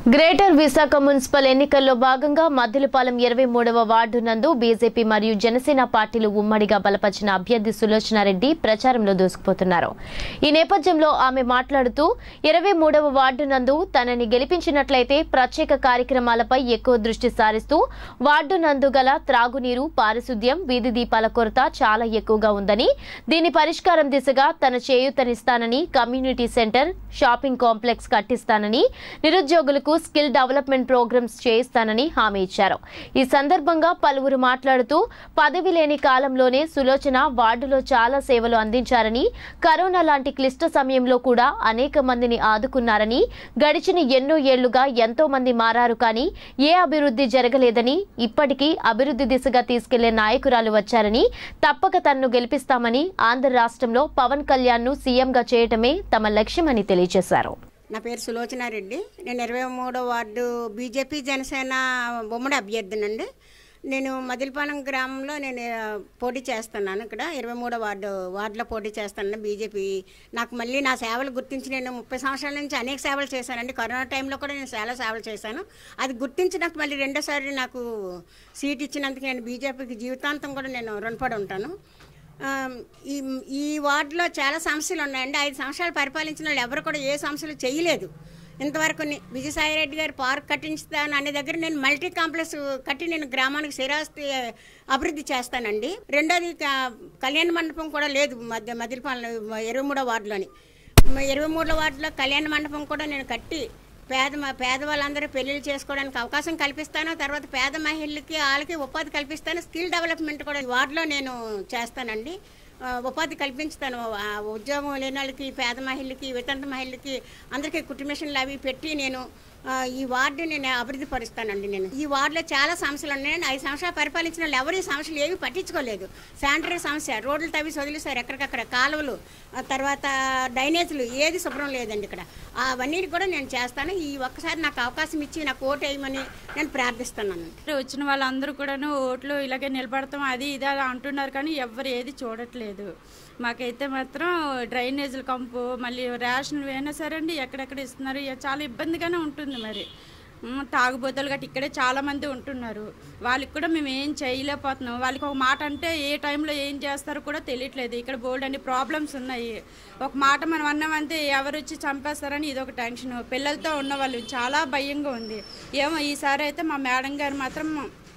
greater Visakha municipal ఎన్నికల్లో భాగంగా మద్దిలపాలెం ఇరవై మూడవ వార్డు నందు బీజేపీ మరియు జనసేన పార్టీలు ఉమ్మడిగా బలపరిచిన అభ్యర్థి సులోచనారెడ్డి ప్రచారంలో దూసుకుపోతున్నారు ఈ నేపథ్యంలో ఆమె మాట్లాడుతూ ఇరవై మూడవ వార్డు నందు తనని గెలిపించినట్లయితే ప్రత్యేక కార్యక్రమాలపై ఎక్కువ దృష్టి సారిస్తూ వార్డు నందు గల త్రాగునీరు పారిశుద్ధ్యం వీధి దీపాల కొరత చాలా ఎక్కువగా ఉందని దీని పరిష్కారం దిశగా తన చేయూతనిస్తానని కమ్యూనిటీ సెంటర్ షాపింగ్ కాంప్లెక్స్ కట్టిస్తానని నిరుద్యోగులకు స్కిల్ డెవలప్మెంట్ ప్రోగ్రామ్స్ చేయిస్తానని హామీ ఇచ్చారు ఈ సందర్భంగా పలువురు మాట్లాడుతూ పదవి లేని కాలంలోనే సులోచన వార్డులో చాలా సేవలు అందించారని కరోనా లాంటి క్లిష్ట సమయంలో కూడా అనేక మందిని ఆదుకున్నారని గడిచిన ఎన్నో ఏళ్లుగా ఎంతో మంది మారారు కానీ ఏ అభివృద్ధి జరగలేదని ఇప్పటికీ అభివృద్ధి దిశగా తీసుకెళ్లే నాయకురాలు వచ్చారని తప్పక తన్ను గెలిపిస్తామని ఆంధ్ర రాష్ట్రంలో పవన్ కళ్యాణ్ ను సీఎంగా చేయటమే తమ లక్ష్యమని తెలియజేశారు నా పేరు సులోచనారెడ్డి నేను ఇరవై మూడో వార్డు బీజేపీ జనసేన ఉమ్మడి అభ్యర్థినండి నేను మదిలిపాలెం గ్రామంలో నేను ఆ, పోటీ చేస్తున్నాను ఇక్కడ ఇరవై మూడో వార్డు వార్డులో పోటీ చేస్తాను బీజేపీ నాకు మళ్ళీ నా సేవలు గుర్తించి నేను ముప్పై సంవత్సరాల నుంచి అనేక సేవలు చేశానండి కరోనా టైంలో కూడా నేను చాలా సేవలు చేశాను అది గుర్తించి నాకు మళ్ళీ రెండోసారి నాకు సీట్ ఇచ్చినందుకు నేను బీజేపీకి జీవితాంతం కూడా నేను రుణపడి ఉంటాను ఆ, ఈ ఈ వార్డులో చాలా సమస్యలు ఉన్నాయండి ఐదు సంవత్సరాలు పరిపాలించిన వాళ్ళు ఎవరు కూడా ఏ సమస్యలు చేయలేదు ఇంతవరకు ని- విజయసాయిరెడ్డి గారు పార్క్ కట్టించుతాను అనే దగ్గర నేను మల్టీ కాంప్లెక్స్ కట్టి నేను గ్రామానికి స్థిరాస్తి అభివృద్ధి చేస్తానండి రెండోది క- కళ్యాణ మండపం కూడా లేదు మధ్య మదిలిపాలెం ఇరవై మూడో వార్డులోని ఇరవై మూడో వార్డులో కళ్యాణ మండపం కూడా నేను కట్టి పేద మ- పేదవాళ్ళందరూ పెళ్లిళ్ళు చేసుకోవడానికి అవకాశం కల్పిస్తాను తర్వాత పేద మహిళలకి వాళ్ళకి ఉపాధి కల్పిస్తాను స్కిల్ డెవలప్మెంట్ కూడా ఈ వార్డులో నేను చేస్తానండి ఆ, ఉపాధి కల్పించుతాను ఆ, ఉద్యోగం లేని వాళ్ళకి పేద మహిళలకి వితంత మహిళలకి అందరికీ కుటుంబేషన్లు అవి పెట్టి నేను ఆ, ఈ వార్డు నేను అభివృద్ధి పరుస్తానండి నేను ఈ వార్డులో చాలా సమస్యలు ఉన్నాయండి ఐదు సంవత్సరాలు పరిపాలించిన వాళ్ళు ఎవరు ఈ సమస్యలు ఏవి పట్టించుకోలేదు శానిటరీ సమస్య రోడ్లు తవ్వి వదిలేశారు ఎక్కడికక్కడ కాలువలు ఆ తర్వాత డ్రైనేజీలు ఏది శుభ్రం లేదండి ఇక్కడ అవన్నీ కూడా నేను చేస్తాను ఈ ఒక్కసారి నాకు అవకాశం ఇచ్చి నాకు ఓటు వేయమని నేను ప్రార్థిస్తున్నాను వచ్చిన వాళ్ళందరూ కూడాను ఓట్లు ఇలాగే నిలబడతాం అది ఇది అని అంటున్నారు కానీ ఎవ్వరు ఏది చూడట్లేదు మాకైతే మాత్రం డ్రైనేజీల కంపు మళ్ళీ రేషన్ అయినా సరే అండి ఎక్కడెక్కడ ఇస్తున్నారు ఇక చాలా ఇబ్బందిగానే ఉంటుంది మరి ఉమ్, తాగుబోతులు గట్టి ఇక్కడే చాలా మంది ఉంటున్నారు వాళ్ళకి కూడా మేము ఏం చేయలేకపోతున్నాం వాళ్ళకి ఒక మాట అంటే ఏ టైంలో ఏం చేస్తారో కూడా తెలియట్లేదు ఇక్కడ బోల్డ్ అన్ని ప్రాబ్లమ్స్ ఉన్నాయి ఒక మాట మనం అన్నామంటే ఎవరు వచ్చి చంపేస్తారని ఇది ఒక టెన్షన్ పిల్లలతో ఉన్న వాళ్ళు చాలా భయంగా ఉంది ఏమో ఈసారి అయితే మా మేడం గారు మాత్రం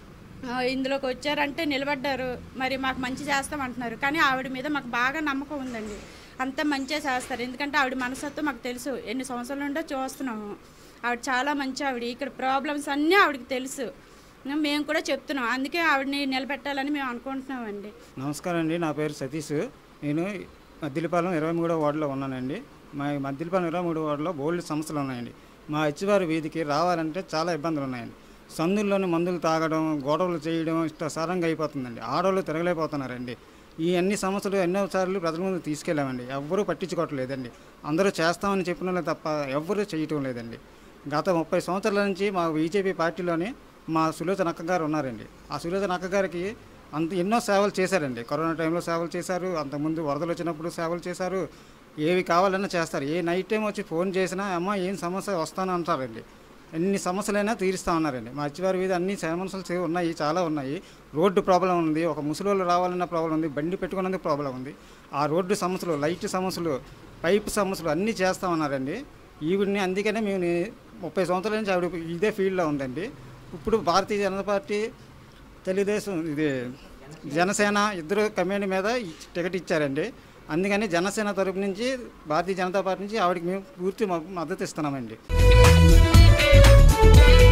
ఆ, ఇందులోకి వచ్చారంటే నిలబడ్డారు మరి మాకు మంచి చేస్తామంటున్నారు కానీ ఆవిడ మీద మాకు బాగా నమ్మకం ఉందండి అంత మంచిగా చేస్తారు ఎందుకంటే ఆవిడ మనసత్వం మాకు తెలుసు ఎన్ని సంవత్సరాల నుండో చూస్తున్నాము ఆవిడ చాలా మంచి ఆవిడ ఇక్కడ ప్రాబ్లమ్స్ అన్నీ ఆవిడకి తెలుసు మేము కూడా చెప్తున్నాం అందుకే ఆవిడని నిలబెట్టాలని మేము అనుకుంటున్నామండి నమస్కారం అండి నా పేరు సతీష్ నేను మద్దిలపాలెం ఇరవై మూడో వార్డులో ఉన్నానండి మా ఈ మద్దిలపాలెం ఇరవై మూడో వార్డులో బోల్డ్ సమస్యలు ఉన్నాయండి మా అచ్చివారి వీధికి రావాలంటే చాలా ఇబ్బందులు ఉన్నాయండి సందుల్లోని మందులు తాగడం గొడవలు చేయడం ఇష్టసారంగా అయిపోతుందండి ఆడవాళ్ళు తిరగలేకపోతున్నారండి ఈ అన్ని సమస్యలు ఎన్నోసార్లు ప్రజల ముందు తీసుకెళ్ళామండి ఎవ్వరూ పట్టించుకోవట్లేదండి అందరూ చేస్తామని చెప్పిన వాళ్ళే తప్ప ఎవ్వరూ చేయటం లేదండి గత ముప్పై సంవత్సరాల నుంచి మా బీజేపీ పార్టీలోని మా సులోచన అక్క గారు ఉన్నారండి ఆ సులోచన అక్క గారికి అంత ఎన్నో సేవలు చేశారండి కరోనా టైంలో సేవలు చేశారు అంతకుముందు వరదలు వచ్చినప్పుడు సేవలు చేశారు ఏవి కావాలన్నా చేస్తారు ఏ నైట్ టైం వచ్చి ఫోన్ చేసినా అమ్మ ఏం సమస్య వస్తాను అంటారండి ఎన్ని సమస్యలైనా తీరుస్తా ఉన్నారండి మా అచ్చివారి మీద అన్ని సమస్యలు చే- ఉన్నాయి చాలా ఉన్నాయి రోడ్డు ప్రాబ్లం ఉంది ఒక ముసలోళ్ళు రావాలన్న ప్రాబ్లం ఉంది బండి పెట్టుకున్నందుకు ప్రాబ్లం ఉంది ఆ రోడ్డు సమస్యలు లైట్ సమస్యలు పైప్ సమస్యలు అన్నీ చేస్తా ఉన్నారండి ఈవిడిని అందుకనే మేము నే- ముప్పై సంవత్సరాల నుంచి ఆవిడ ఇదే ఫీల్డ్లో ఉందండి ఇప్పుడు భారతీయ జనతా పార్టీ తెలుగుదేశం ఇది జనసేన ఇద్దరు కమ్యూని మీద ఈ టికెట్ ఇచ్చారండి అందుకని జనసేన తరపు నుంచి భారతీయ జనతా పార్టీ నుంచి ఆవిడకి మేము పూర్తి మ- మద్దతు ఇస్తున్నామండి